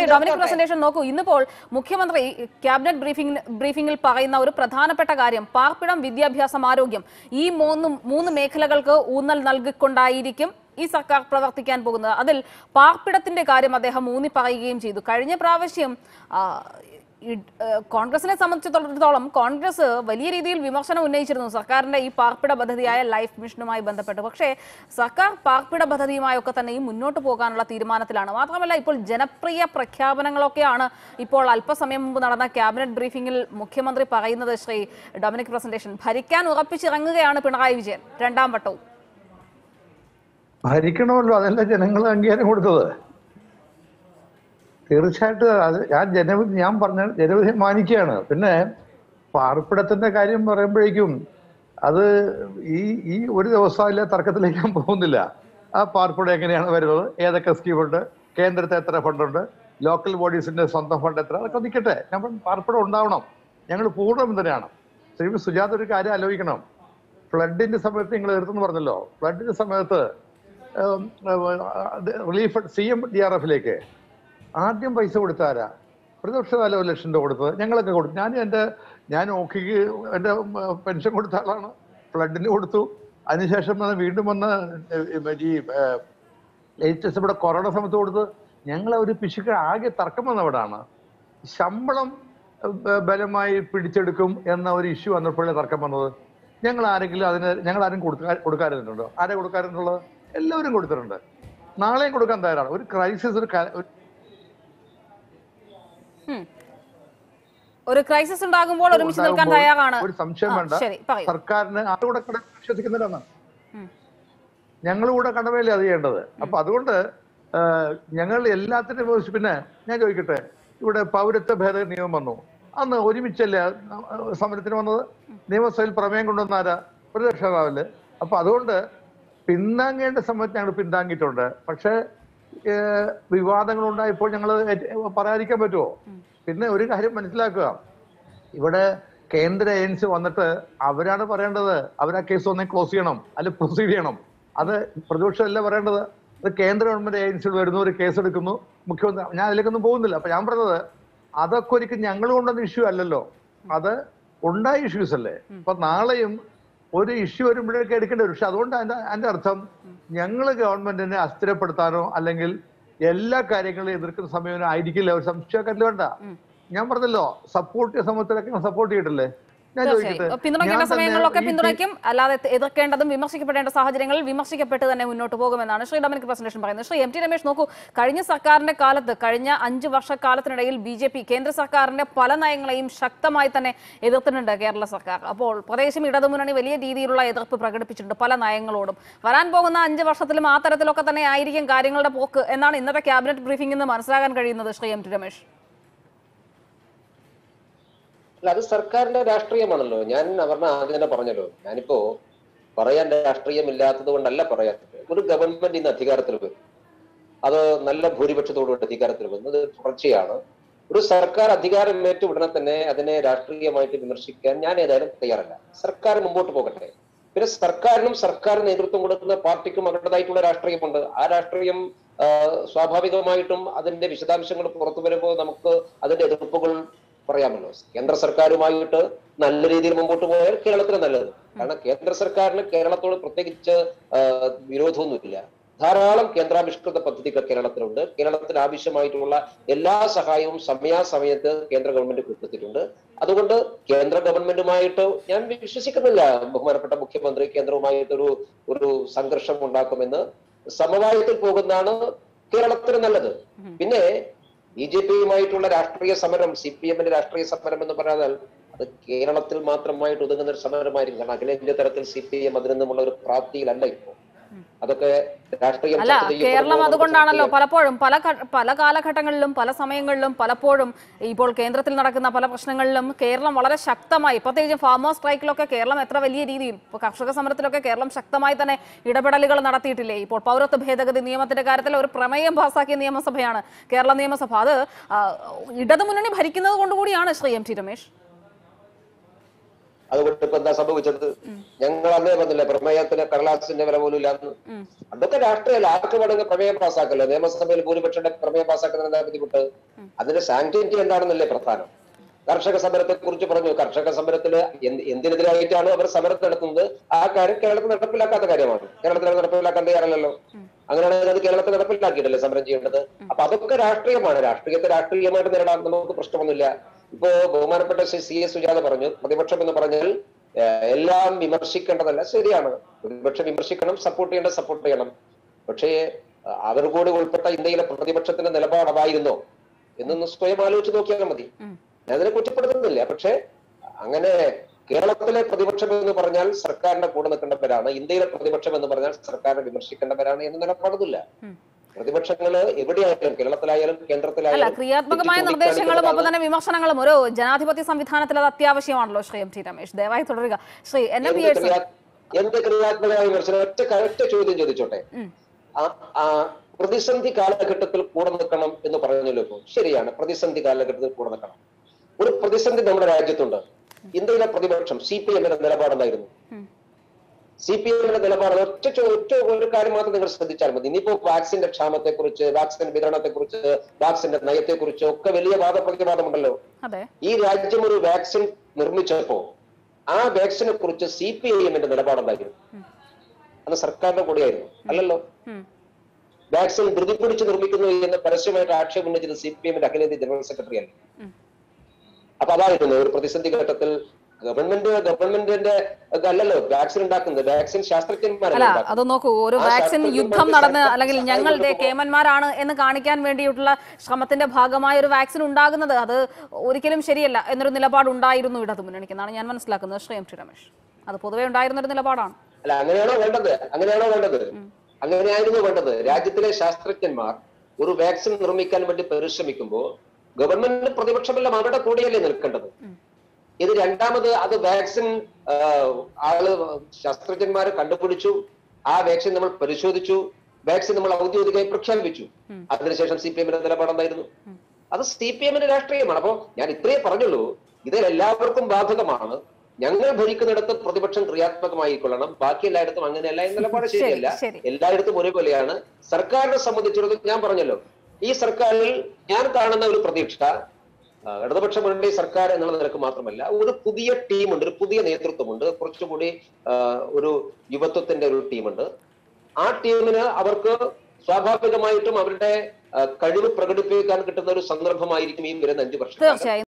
Shri Dominic presentation നോക്കൂ ഇന്നിപ്പോൾ മുഖ്യമന്ത്രി ക്യാബിനറ്റ് ബ്രീഫിംഗ് ബ്രീഫിംഗിൽ പറയുന്ന ഒരു പ്രധാനപ്പെട്ട കാര്യം പാർപ്പിടം വിദ്യാഭ്യാസം ആരോഗ്യം ഈ മൂന്ന് മൂന്ന് മേഖലകൾക്ക് ഊന്നൽ നൽകിക്കൊണ്ടായിരിക്കും ഈ സർക്കാർ പ്രവർത്തിക്കാൻ പോകുന്നത് അതിൽ പാർപ്പിടത്തിന്റെ കാര്യം അദ്ദേഹം ഊന്നി പറയുകയും ചെയ്തു കഴിഞ്ഞ പ്രാവശ്യം ആ, ഇഡ്- ഏഹ് കോൺഗ്രസിനെ സംബന്ധിച്ചിടത്തോളം കോൺഗ്രസ് വലിയ രീതിയിൽ വിമർശനം ഉന്നയിച്ചിരുന്നു സർക്കാരിന്റെ ഈ പാർപ്പിട പദ്ധതിയായ ലൈഫ് മിഷനുമായി ബന്ധപ്പെട്ട് പക്ഷേ സർക്കാർ പാർപ്പിട പദ്ധതിയുമായൊക്കെ തന്നെ ഈ മുന്നോട്ട് പോകാനുള്ള തീരുമാനത്തിലാണ് മാത്രമല്ല ഇപ്പോൾ ജനപ്രിയ പ്രഖ്യാപനങ്ങളൊക്കെയാണ് ഇപ്പോൾ അല്പസമയം മുമ്പ് നടന്ന ക്യാബിനറ്റ് ബ്രീഫിംഗിൽ മുഖ്യമന്ത്രി പറയുന്നത് ശ്രീ ഡൊമിനിക് പ്രസന്റേഷൻ ഭരിക്കാൻ ഉറപ്പിച്ചിറങ്ങുകയാണ് പിണറായി വിജയൻ രണ്ടാം വട്ടവും ഭരിക്കണമല്ലോ അതല്ല ജനങ്ങൾ അംഗീകാരം കൊടുത്തത് തീർച്ചയായിട്ടും അത് ഞാൻ ജനവിധി ഞാൻ പറഞ്ഞ ജനവിധി മാനിക്കുകയാണ് പിന്നെ പാർപ്പിടത്തിന്റെ കാര്യം പറയുമ്പോഴേക്കും അത് ഈ ഈ ഒരു ദിവസമില്ല തർക്കത്തിലേക്ക് ഞാൻ പോകുന്നില്ല ആ പാർപ്പിടം എങ്ങനെയാണ് വരുന്നത് ഏതൊക്കെ സ്കീമുണ്ട് കേന്ദ്രത്തെ എത്ര ഫണ്ടുണ്ട് ലോക്കൽ ബോഡീസിന്റെ സ്വന്തം ഫണ്ട് എത്ര അതൊക്കെ നിൽക്കട്ടെ ഞാൻ പറഞ്ഞു, പാർപ്പിടം ഉണ്ടാവണം ഞങ്ങൾ പൂർണ്ണ പിന്തുണയാണ് ശ്രീ സുജാത ഒരു കാര്യം ആലോചിക്കണം ഫ്ലഡിന്റെ സമയത്ത് നിങ്ങൾ എടുത്തെന്ന് പറഞ്ഞല്ലോ ഫ്ലഡിന്റെ സമയത്ത് relief C M D R എഫിലേക്ക് ആദ്യം പൈസ കൊടുത്താരാ പ്രതിപക്ഷ കാല ഒരു ലക്ഷം രൂപ കൊടുത്തത് ഞങ്ങളൊക്കെ കൊടുത്തു ഞാൻ എൻ്റെ ഞാൻ ഓക്കിക്ക് എൻ്റെ പെൻഷൻ കൊടുത്ത ആളാണ് ഫ്ലഡിന് കൊടുത്തു അതിനുശേഷം വന്ന് വീണ്ടും വന്ന് ഈ ലേറ്റസ്റ്റ് ഇവിടെ കൊറോണ സമയത്ത് കൊടുത്ത് ഞങ്ങൾ ഒരു പിശുക്ക് ആകെ തർക്കം വന്നവിടാണ് ശമ്പളം ഏഹ്, ബലമായി പിടിച്ചെടുക്കും എന്ന ഒരു ഇഷ്യൂ വന്നപ്പോഴേ തർക്കം വന്നത് ഞങ്ങൾ ആരെങ്കിലും അതിന് ഞങ്ങൾ ആരും കൊടുക്കാ കൊടുക്കാറുണ്ടോ ആരെ കൊടുക്കാറുണ്ടുള്ളത് എല്ലാവരും കൊടുത്തിട്ടുണ്ട് നാളെയും കൊടുക്കാൻ തയ്യാറാണ് ഒരു ക്രൈസിസ് ഒരു ക- ഒരു ഉം. ഒരു ക്രൈസിസ് ഉണ്ടാകുമ്പോൾ ഒരുമിച്ച് നിൽക്കാൻ ഉണ്ടാകുമ്പോൾ തയ്യാറാണ് ഒരു സംശയം ആ, വേണ്ട ശരി പറയൂ സർക്കാരിന് അതുകൂടെ കട വിശ്വസിക്കുന്നില്ലെന്ന് ഉം. ഞങ്ങൾ കൂടെ കടമയല്ലേ അത് ചെയ്യേണ്ടത് അപ്പൊ അതുകൊണ്ട് ആ, ഞങ്ങൾ എല്ലാത്തിനും ഉപയോഗിച്ച് പിന്നെ ഞാൻ ചോദിക്കട്ടെ ഇവിടെ പൗരത്വ ഭേദഗതി നിയമം വന്നു അന്ന് ഒരുമിച്ചല്ലേ ആ, സമരത്തിന് വന്നത് നിയമസഭയിൽ പ്രമേയം കൊണ്ടുവന്നാരാ പ്രതിപക്ഷ നേതാവല്ലേ അപ്പൊ അതുകൊണ്ട് പിന്താങ്ങേണ്ട സമയത്ത് ഞങ്ങൾ പിന്താങ്ങിയിട്ടുണ്ട് പക്ഷേ ഏഹ്, വിവാദങ്ങൾ ഉണ്ടായപ്പോൾ ഞങ്ങൾ പറയാതിരിക്കാൻ പറ്റുമോ പിന്നെ ഒരു കാര്യം മനസ്സിലാക്കുക ഇവിടെ കേന്ദ്ര ഏജൻസി വന്നിട്ട് അവരാണ് പറയേണ്ടത് അവർ ആ കേസ് ഒന്നേ ക്ലോസ് ചെയ്യണം അല്ലെ പ്രൊസീഡ് ചെയ്യണം അത് പ്രതിപക്ഷമല്ല പറയേണ്ടത് അത് കേന്ദ്ര ഗവൺമെന്റ് ഏജൻസികൾ വരുന്നു ഒരു കേസ് എടുക്കുന്നു മുഖ്യമന്ത്രി ഞാൻ അതിലേക്കൊന്നും പോകുന്നില്ല അപ്പൊ ഞാൻ പറഞ്ഞത് അതൊക്കെ ഒരിക്കലും ഞങ്ങൾ കൊണ്ടുവന്ന ഇഷ്യൂ അല്ലല്ലോ അത് ഉണ്ടായ ഇഷ്യൂസ് അല്ലേ അപ്പൊ നാളെയും ഒരു ഇഷ്യൂ വരുമ്പോഴേക്ക് എടുക്കേണ്ടി വരും പക്ഷെ അതുകൊണ്ട് അതിന്റെ അതിന്റെ അർത്ഥം ഞങ്ങൾ ഗവൺമെന്റിനെ അസ്ഥിരപ്പെടുത്താനോ അല്ലെങ്കിൽ എല്ലാ കാര്യങ്ങളും എതിർക്കുന്ന സമയം ആയിരിക്കില്ല ഒരു സംശയക്കാരിൽ വേണ്ട ഞാൻ പറഞ്ഞല്ലോ സപ്പോർട്ട് ചെയ്ത സമയത്തിലൊക്കെ സപ്പോർട്ട് ചെയ്തിട്ടില്ലേ ഞാൻ ചോദിക്കട്ടെ തീർച്ചയായും പിന്തുണയ്ക്കേണ്ട ഞാൻ തന്നെ സമയങ്ങളിലൊക്കെ ഈ പിന്തുണയ്ക്കും അല്ലാതെ എതി- എതിർക്കേണ്ടതും വിമർശിക്കപ്പെടേണ്ട സാഹചര്യങ്ങളിൽ വിമർശിക്കപ്പെട്ട് തന്നെ മുന്നോട്ട് പോകുമെന്നാണ് ശ്രീ ഡൊമിനിക് പ്രസന്റേഷൻ പറയുന്നത് ശ്രീ എം ടി രമേശ് നോക്കൂ കഴിഞ്ഞ സർക്കാരിന്റെ കാലത്ത് കഴിഞ്ഞ അഞ്ച് വർഷക്കാലത്തിനിടയിൽ ബി ജെ പി കേന്ദ്ര സർക്കാരിന്റെ പല നയങ്ങളെയും ശക്തമായി തന്നെ എതിർത്തിട്ടുണ്ട് കേരള സർക്കാർ അപ്പോൾ പ്രദേശം ഇടതുമുന്നണി വലിയ രീതിയിലുള്ള എതിർപ്പ് പ്രകടിപ്പിച്ചിട്ടുണ്ട് പല നയങ്ങളോടും വരാൻ പോകുന്ന അഞ്ച് വർഷത്തിലും ആ തരത്തിലൊക്കെ തന്നെ ആയിരിക്കും കാര്യങ്ങളുടെ പോക്ക് എന്നാണ് ഇന്നത്തെ ക്യാബിനറ്റ് ബ്രീഫിംഗിൽ നിന്ന് മനസ്സിലാക്കാൻ കഴിയുന്നത് ശ്രീ എം ടി രമേശ് അല്ല അത് സർക്കാരിന്റെ രാഷ്ട്രീയമാണല്ലോ ഞാൻ പറഞ്ഞ ആദ്യം തന്നെ പറഞ്ഞല്ലോ ഞാനിപ്പോ പറയാൻ രാഷ്ട്രീയമില്ലാത്തത് കൊണ്ടല്ല പറയാൻ ഒരു ഗവൺമെന്റ് ഇന്ന് അധികാരത്തിൽ വരും അത് നല്ല ഭൂരിപക്ഷത്തോടുകൂടി അധികാരത്തിൽ വരുന്നത് തുടർച്ചയാണ് ഒരു സർക്കാർ അധികാരം ഏറ്റ ഉടനെ തന്നെ അതിനെ രാഷ്ട്രീയമായിട്ട് വിമർശിക്കാൻ ഞാൻ ഏതായാലും തയ്യാറല്ല സർക്കാർ മുമ്പോട്ട് പോകട്ടെ പിന്നെ സർക്കാരിനും സർക്കാർ നേതൃത്വം കൊടുക്കുന്ന പാർട്ടിക്കും അവരുടേതായിട്ടുള്ള രാഷ്ട്രീയമുണ്ട് ആ രാഷ്ട്രീയം ആ, സ്വാഭാവികമായിട്ടും അതിന്റെ വിശദാംശങ്ങൾ പുറത്തു വരുമ്പോൾ നമുക്ക് അതിന്റെ എതിർപ്പുകൾ പറയാമല്ലോ കേന്ദ്ര സർക്കാരുമായിട്ട് നല്ല രീതിയിൽ മുമ്പോട്ട് പോയാൽ കേരളത്തിന് നല്ലത് കാരണം കേന്ദ്ര സർക്കാരിന് കേരളത്തോട് പ്രത്യേകിച്ച് ആ, വിരോധമൊന്നുമില്ല ധാരാളം കേന്ദ്രാവിഷ്കൃത പദ്ധതികൾ കേരളത്തിലുണ്ട് കേരളത്തിന് ആവശ്യമായിട്ടുള്ള എല്ലാ സഹായവും സമയാസമയത്ത് കേന്ദ്ര ഗവൺമെന്റ് കൊടുത്തിട്ടുണ്ട് അതുകൊണ്ട് കേന്ദ്ര ഗവൺമെന്റുമായിട്ട് ഞാൻ വിശ്വസിക്കുന്നില്ല ബഹുമാനപ്പെട്ട മുഖ്യമന്ത്രി കേന്ദ്രവുമായിട്ടൊരു ഒരു സംഘർഷം ഉണ്ടാക്കുമെന്ന് സമവായത്തിൽ പോകുന്നതാണ് കേരളത്തിന് നല്ലത് പിന്നെ ബി ജെ പിയുമായിട്ടുള്ള രാഷ്ട്രീയ സമരം സി പി എമ്മിന്റെ രാഷ്ട്രീയ സമരം എന്ന് പറഞ്ഞാൽ അത് കേരളത്തിൽ മാത്രമായിട്ട് ഒതുങ്ങുന്ന ഒരു സമരമായിരിക്കും കാരണം അഖിലേന്ത്യാ തലത്തിൽ സി പി എം അതിൽ നിന്നുമുള്ള ഒരു പ്രാപ്തിയിലല്ല ഇപ്പോ അതൊക്കെ രാഷ്ട്രീയം അല്ല ചർച്ച ചെയ്യപ്പെടുമ്പോൾ കേരളം നമുക്ക് അതുകൊണ്ടാണല്ലോ ചർച്ച പലപ്പോഴും പല ഘ- പല കാലഘട്ടങ്ങളിലും പല സമയങ്ങളിലും പലപ്പോഴും ഇപ്പോൾ കേന്ദ്രത്തിൽ നടക്കുന്ന പല പ്രശ്നങ്ങളിലും കേരളം വളരെ ശക്തമായി പ്രത്യേകിച്ചും ഫാമേഴ്സ് സ്ട്രൈക്കിലൊക്കെ കേരളം എത്ര വലിയ രീതിയിൽ ഇപ്പോൾ കർഷക സമരത്തിലൊക്കെ കേരളം ശക്തമായി തന്നെ ഇടപെടലുകൾ നടത്തിയിട്ടില്ലേ ഇപ്പോൾ പൗരത്വ ഭേദഗതി നിയമത്തിന്റെ കാര്യത്തിൽ ഒരു പ്രമേയം പാസാക്കിയ നിയമസഭയാണ് കേരള നിയമസഭ അത് ആ, ഇടതുമുന്നണി ഭരിക്കുന്നത് കൊണ്ടുകൂടിയാണ് ശ്രീ എം ടി രമേശ് അതുകൊണ്ട് ഇപ്പൊ എന്താ സംഭവിച്ചത് ഞങ്ങൾ അന്നേ പറഞ്ഞില്ലേ പ്രമേയത്തിന് കടലാസിന്റെ വില പോലും ഇല്ലാന്ന് ഉം. അതൊക്കെ രാഷ്ട്രീയമല്ല ആർക്ക് വേണമെങ്കിൽ പ്രമേയം പാസ്സാക്കല്ലോ നിയമസഭയിൽ ഭൂരിപക്ഷം പ്രമേയം പാസ്സാക്കുന്നത് എന്താ ബുദ്ധിമുട്ട് അതിന്റെ സാങ്ക്ടിറ്റി എന്താണെന്നല്ലേ പ്രധാനം കർഷക സമരത്തെ കുറിച്ച് പറഞ്ഞു കർഷക സമരത്തിൽ എന്ത് എന്തിനെതിരായിട്ടാണ് അവർ സമരം നടത്തുന്നത് ആ കാര്യം കേരളത്തിൽ നടപ്പിലാക്കാത്ത കാര്യമാണ് കേരളത്തിൽ അത് നടപ്പിലാക്കാൻ തയ്യാറല്ലല്ലോ അങ്ങനെയാണെങ്കിൽ അത് കേരളത്തിൽ നടപ്പിലാക്കിയിട്ടല്ലേ സമരം ചെയ്യേണ്ടത് അപ്പൊ അതൊക്കെ രാഷ്ട്രീയമാണ് രാഷ്ട്രീയത്തെ രാഷ്ട്രീയമായിട്ട് നേരിടാൻ നമുക്ക് പ്രശ്നമൊന്നുമില്ല ഇപ്പോ ബഹുമാനപ്പെട്ട ശ്രീ സി എസ് സുജാത പറഞ്ഞു പ്രതിപക്ഷം എന്ന് പറഞ്ഞാൽ ഏഹ്, എല്ലാം വിമർശിക്കേണ്ടതല്ല ശരിയാണ് പ്രതിപക്ഷം വിമർശിക്കണം സപ്പോർട്ട് ചെയ്യേണ്ട സപ്പോർട്ട് ചെയ്യണം പക്ഷേ അഹ് അവർ കൂടി ഉൾപ്പെട്ട ഇന്ത്യയിലെ പ്രതിപക്ഷത്തിന്റെ നിലപാട് അതായിരുന്നോ എന്നൊന്ന് സ്വയം ആലോചിച്ച് നോക്കിയാൽ മതി ഉം. ഞാൻ അതിനെ കുറ്റപ്പെടുത്തുന്നില്ല പക്ഷെ അങ്ങനെ കേരളത്തിലെ പ്രതിപക്ഷം എന്ന് പറഞ്ഞാൽ സർക്കാരിന്റെ കൂടെ നിൽക്കേണ്ടവരാണ് ഇന്ത്യയിലെ പ്രതിപക്ഷം എന്ന് പറഞ്ഞാൽ സർക്കാരിനെ വിമർശിക്കേണ്ടവരാണ് എന്ന നിലപാടൊന്നുമില്ല ഉം. പ്രതിപക്ഷങ്ങള് എവിടെയായാലും കേരളത്തിലായാലും അല്ല കേന്ദ്രത്തിലായാലും ക്രിയാത്മകമായ തെറ്റ് നിർദ്ദേശങ്ങളും ഒപ്പം ചൂണ്ടിക്കാണിക്കുന്നതാണ്. തന്നെ വിമർശനങ്ങളും ഒരു ജനാധിപത്യ സംവിധാനത്തിൽ അത് അത്യാവശ്യമാണല്ലോ ശ്രീ എം ടി രമേശ് ദയവായി തുടരുക ശ്രീ എൻ എം എന്ത് പിയേഴ്സൺ ക്രിയാ- എന്ത് ക്രിയാത്മകമായ വിമർശനം ഒറ്റ ക- ഒറ്റ ചോദ്യം ചോദിച്ചോട്ടെ ഉം. ആ- ആ പ്രതിസന്ധി കാലഘട്ടത്തിൽ കൂടെ നിൽക്കണം എന്ന് പറഞ്ഞല്ലോ ഇപ്പൊ ശരിയാണ് പ്രതിസന്ധി കാലഘട്ടത്തിൽ കൂടെ നിൽക്കണം ഒരു പ്രതിസന്ധി നമ്മുടെ രാജ്യത്തുണ്ട് ഇന്ത്യയിലെ പ്രതിപക്ഷം സി പി എമ്മിന്റെ നിലപാടുണ്ടായിരുന്നു ഉം. സി പി എമ്മിന്റെ നിലപാട് ഒറ്റ ചോ- ഒറ്റ ഒരു കാര്യം മാത്രം നിങ്ങൾ ശ്രദ്ധിച്ചാൽ മതി ഇനിയിപ്പോ വാക്സിന്റെ ക്ഷാമത്തെ കുറിച്ച് വാക്സിൻ വിതരണത്തെ കുറിച്ച് വാക്സിന്റെ നയത്തെ കുറിച്ച് ഒക്കെ വലിയ വാദപ്രതിവാദമുണ്ടല്ലോ അതെ ഈ രാജ്യം ഒരു വാക്സിൻ നിർമ്മിച്ചപ്പോ ആ വാക്സിനെ കുറിച്ച് സി പി ഐ എമ്മിന്റെ നിലപാടുണ്ടായിരുന്നു അന്ന് സർക്കാരിന്റെ കൂടെയായിരുന്നു അല്ലല്ലോ ഉം. വാക്സിൻ ധൃതി പിടിച്ച് നിർമ്മിക്കുന്നു എന്ന് പരസ്യമായിട്ട് ആക്ഷേപം ഉന്നയിച്ചത് സി പി എമ്മിന്റെ അഖിലേന്ത്യാ ജനറൽ സെക്രട്ടറി അല്ലേ ഉം. അപ്പൊ അതായിരുന്നു ഒരു പ്രതിസന്ധി ഘട്ടത്തിൽ ഗവൺമെന്റ് ഗവൺമെന്റിന്റെ ഇത് അല്ലല്ലോ വാക്സിൻ ഉണ്ടാക്കുന്നത് വാക്സിൻ അല്ല ശാസ്ത്രജ്ഞന്മാരല്ലേ അത് ഉണ്ടാക്കുന്നത്. നോക്കൂ ഒരു ആ വാക്സിൻ ശാസ്ത്രജ്ഞന്മാർക്ക് യുദ്ധം നടന്ന് ശാസ്ത്ര- അല്ലെങ്കിൽ ഞങ്ങളുടെ സഹായിക്കുന്നു. കേമന്മാരാണ് എന്ന് കാണിക്കാൻ വേണ്ടിയിട്ടുള്ള ശ്രമത്തിന്റെ ഭാഗമായ ഒരു വാക്സിൻ ഉണ്ടാകുന്നത് അത് ഒരിക്കലും ശരിയല്ല എന്നൊരു നിലപാട് ഉണ്ടായിരുന്നു ഇടതു മുന്നണിക്ക് എന്നാണ് ഞാൻ മനസ്സിലാക്കുന്നത് ശ്രീ എം ടി രമേശ് അത് പൊതുവെ ഉണ്ടായിരുന്ന ഒരു നിലപാടാണ് അല്ല അങ്ങനെയാണോ വേണ്ടത് അങ്ങനെയാണോ വേണ്ടത് അങ്ങനെയായിരുന്നു വേണ്ടത് രാജ്യത്തിലെ ശാസ്ത്രജ്ഞന്മാർ ഒരു വാക്സിൻ നിർമ്മിക്കാൻ വേണ്ടി പരിശ്രമിക്കുമ്പോൾ ഗവൺമെന്റ് പ്രതിപക്ഷമെല്ലാം അവരുടെ കൂടെയല്ലേ നിൽക്കേണ്ടത് ഇത് രണ്ടാമത് അത് വാക്സിൻ ആ, ആള് ശാസ്ത്രജ്ഞന്മാർ കണ്ടുപിടിച്ചു ആ വാക്സിൻ നമ്മൾ പരിശോധിച്ചു വാക്സിൻ നമ്മൾ ഔദ്യോഗികമായി പ്രഖ്യാപിച്ചു അതിനുശേഷം സി പി എമ്മിന്റെ നിലപാടെന്തായിരുന്നു അത് സി പി എമ്മിന്റെ രാഷ്ട്രീയമാണ് അപ്പോ ഞാൻ ഇത്രയേ പറഞ്ഞുള്ളൂ ഇത് എല്ലാവർക്കും ബാധകമാണ് ഞങ്ങൾ ഭരിക്കുന്നിടത്ത് പ്രതിപക്ഷം ക്രിയാത്മകമായിക്കൊള്ളണം ബാക്കി എല്ലായിടത്തും അങ്ങനെയല്ല എന്ന നിലപാട് ശരി, ശരിയല്ല ശരി. എല്ലായിടത്തും ഒരേപോലെയാണ് സർക്കാരിനെ സംബന്ധിച്ചിടത്തോളം ഞാൻ പറഞ്ഞല്ലോ ഈ സർക്കാരിൽ ഞാൻ കാണുന്ന ഒരു പ്രതീക്ഷ ആ, ഇടതുപക്ഷ മുന്നണി സർക്കാർ എന്നുള്ള നിലക്ക് മാത്രമല്ല ഒരു പുതിയ ടീമുണ്ട് ഒരു പുതിയ നേതൃത്വമുണ്ട് കുറച്ചുകൂടി ആ, ഒരു യുവത്വത്തിന്റെ ഒരു ടീമുണ്ട് ആ ടീമിന് അവർക്ക് സ്വാഭാവികമായിട്ടും അവരുടെ ആ, കഴിവ് പ്രകടിപ്പിക്കാൻ കിട്ടുന്ന ഒരു സന്ദർഭമായിരിക്കും ഈ വരുന്ന അഞ്ചു വർഷം തീർച്ചയായും